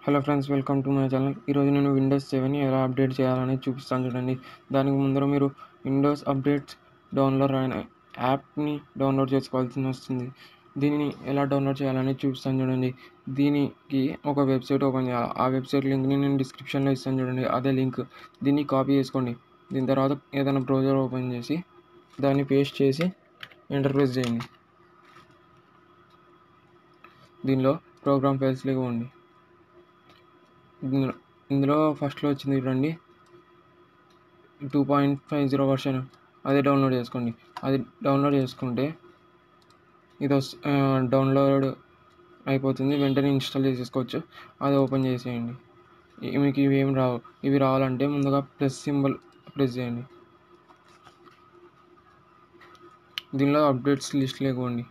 hello friends welcome to my channel ఈరోజు నేను Windows seven ఎలా అప్డేట్ చేయాలని చూపిస్తాను చూడండి దానికి ముందర మీరు విండోస్ అప్డేట్స్ డౌన్లోడ్ అయిన యాప్ని డౌన్లోడ్ చేసుకోవాల్సి వస్తుంది దీనిని ఎలా డౌన్లోడ్ చేయాలని చూపిస్తాను చూడండి దీనికి ఒక వెబ్సైట్ ఓపెన్ చేయాలి ఆ వెబ్సైట్ లింక్ని నేను డిస్క్రిప్షన్లో ఇస్తాను చూడండి అదే లింక్ దీన్ని కాపీ చేసుకోండి దీని తర్వాత ఏదైనా బ్రౌజర్ ఓపెన్ చేసి దాన్ని పేస్ట్ చేసి ఎంటర్ ప్రెస్ చేయండి దీనిలో ప్రోగ్రామ్ ఫైల్స్లోకి పోండి ఇందులో ఇందులో ఫస్ట్లో వచ్చింది చూడండి two point five zero version అదే డౌన్లోడ్ చేసుకోండి అది డౌన్లోడ్ చేసుకుంటే ఇది వస్ డౌన్లోడ్ అయిపోతుంది వెంటనే ఇన్స్టాల్ చేసేసుకోవచ్చు అది ఓపెన్ చేసేయండి ఇ- మీకు ఇవి ఏం రావు ఇవి రావాలంటే ముందుగా ప్లస్ సింబల్ ప్రెస్ చేయండి దీనిలో అప్డేట్స్ లిస్ట్ లేకోండి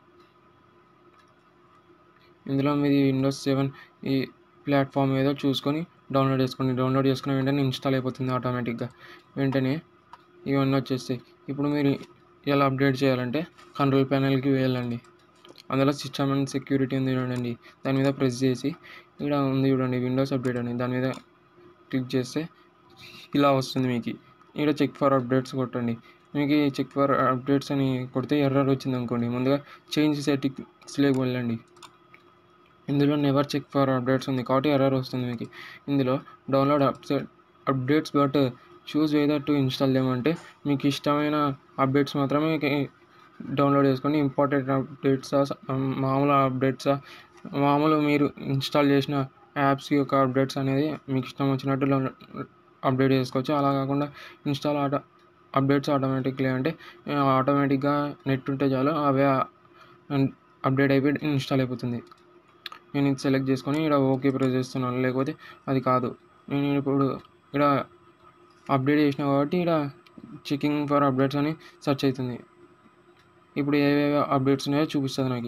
ఇందులో మీది విండోస్ సెవెన్ ఈ ప్లాట్ఫామ్ ఏదో చూసుకొని డౌన్లోడ్ చేసుకోండి డౌన్లోడ్ చేసుకున్న వెంటనే ఇన్స్టాల్ అయిపోతుంది ఆటోమేటిక్గా వెంటనే ఇవన్నీ వచ్చేస్తాయి ఇప్పుడు మీరు ఎలా అప్డేట్ చేయాలంటే కంట్రోల్ ప్యానల్కి వెళ్ళండి అందులో సిస్టమ్ అండ్ సెక్యూరిటీ ఉంది చూడండి దాని మీద ప్రెస్ చేసి ఇక్కడ ఉంది చూడండి విండోస్ అప్డేట్ అని దాని మీద క్లిక్ చేస్తే ఇలా వస్తుంది మీకు ఇక్కడ చెక్ ఫర్ అప్డేట్స్ కొట్టండి మీకు చెక్ ఫర్ అప్డేట్స్ అని కొడితే ఎర్రర్ వచ్చింది అనుకోండి ముందుగా చేంజ్ సెట్టింగ్స్లోకి వెళ్ళండి ఇందులో నెవర్ చెక్ ఫర్ అప్డేట్స్ ఉంది కాబట్టి ఎర్రర్ వస్తుంది మీకు ఇందులో download upset updates but choose whether to install చేయమంటే మీకు ఇష్టమైన అప్డేట్స్ మాత్రమే డౌన్లోడ్ చేసుకోండి ఇంపార్టెంట్ అప్డేట్సా మామూలు అప్డేట్సా మామూలు మీరు ఇన్స్టాల్ చేసిన యాప్స్ యొక్క అప్డేట్స్ అనేది మీకు ఇష్టం వచ్చినట్టు డౌన్లోడ్ అప్డేట్ చేసుకోవచ్చు అలా కాకుండా ఇన్స్టాల్ ఆటో అప్డేట్స్ ఆటోమేటిక్లీ అంటే ఆటోమేటిక్గా నెట్ ఉంటే చాలు అవే అప్డేట్ అయిపోయి ఇన్స్టాల్ అయిపోతుంది నేను ఇది సెలెక్ట్ చేసుకొని ఇక్కడ ఓకే ప్రెస్ చేస్తున్నాను లేకపోతే అది కాదు నేను ఇప్పుడు ఇక్కడ అప్డేట్ చేసిన కాబట్టి ఇక్కడ చెకింగ్ ఫర్ అప్డేట్స్ అని సెర్చ్ అవుతుంది ఇప్పుడు ఏవేవి అప్డేట్స్ ఉన్నాయో చూపిస్తుంది నాకు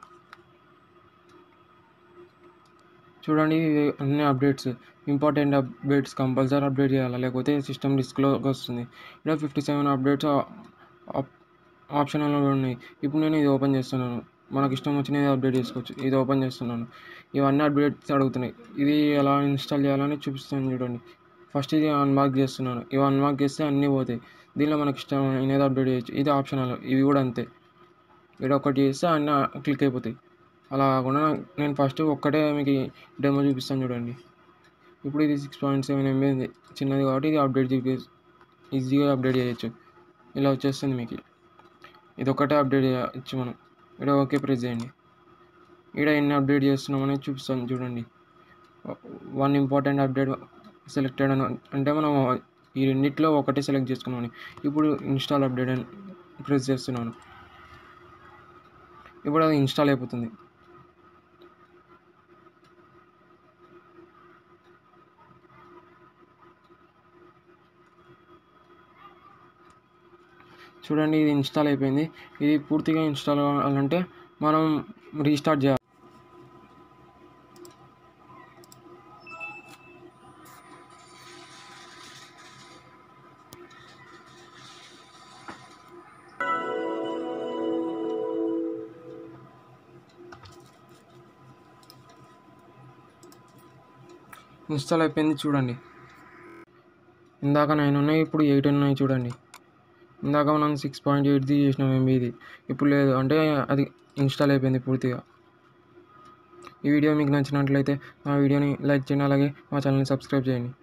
చూడండి ఇవి అన్ని updates important updates compulsory update చేయాలి లేకపోతే సిస్టమ్ డిస్క్లోకి వస్తుంది ఇక్కడ ఫిఫ్టీ సెవెన్ అప్డేట్స్ ఆప్షనల్ ఉన్నాయి ఇప్పుడు నేను ఇది ఓపెన్ చేస్తున్నాను మనకి ఇష్టం వచ్చినది అప్డేట్ చేసుకోవచ్చు ఇది ఓపెన్ చేస్తున్నాను ఇవన్నీ అప్డేట్స్ అడుగుతున్నాయి ఇది ఎలా ఇన్స్టాల్ చేయాలని చూపిస్తాను చూడండి ఫస్ట్ ఇది అన్మార్క్ చేస్తున్నాను ఇవి అన్మార్క్ చేస్తే అన్నీ పోతాయి దీనిలో మనకి ఇష్టం అనేది అప్డేట్ చేయొచ్చు ఇది ఆప్షనల్ ఇవి కూడా అంతే ఇక్కడ ఒకటి చేస్తే అన్నీ క్లిక్ అయిపోతాయి అలా కాకుండా నేను ఫస్ట్ ఒక్కటే మీకు డెమో చూపిస్తాను చూడండి ఇప్పుడు ఇది సిక్స్ పాయింట్ సెవెన్ ఎంబీ ఉంది చిన్నది కాబట్టి ఇది అప్డేట్ చూపి ఈజీగా అప్డేట్ చేయొచ్చు ఇలా వచ్చేస్తుంది మీకు ఇది ఒకటే అప్డేట్ చేయొచ్చు మనం ఇక్కడ ఓకే ప్రెస్ చేయండి ఇక్కడ ఎన్ని అప్డేట్ చేస్తున్నామని చూపిస్తాను చూడండి వన్ ఇంపార్టెంట్ అప్డేట్ సెలెక్టెడ్ అని అంటే మనం ఈ రెండిట్లో ఒకటే సెలెక్ట్ చేసుకున్నాను ఇప్పుడు ఇన్స్టాల్ అప్డేట్ అని ప్రెస్ చేస్తున్నాను ఇప్పుడు అది ఇన్స్టాల్ అయిపోతుంది చూడండి ఇది ఇన్స్టాల్ అయిపోయింది ఇది పూర్తిగా ఇన్స్టాల్ అవ్వాలంటే మనం రీస్టార్ట్ చేయాలి ఇన్స్టాల్ అయిపోయింది చూడండి ఇందాక నైన్ ఉన్నాయి ఇప్పుడు ఎయిట్ ఉన్నాయి చూడండి ఇందాక మనం సిక్స్ పాయింట్ ఎయిట్ది చేసినాం ఎంబీది ఇప్పుడు లేదు అంటే అది ఇన్స్టాల్ అయిపోయింది పూర్తిగా ఈ వీడియో మీకు నచ్చినట్లయితే మా వీడియోని లైక్ చేయండి అలాగే మా ఛానల్ని సబ్స్క్రైబ్ చేయండి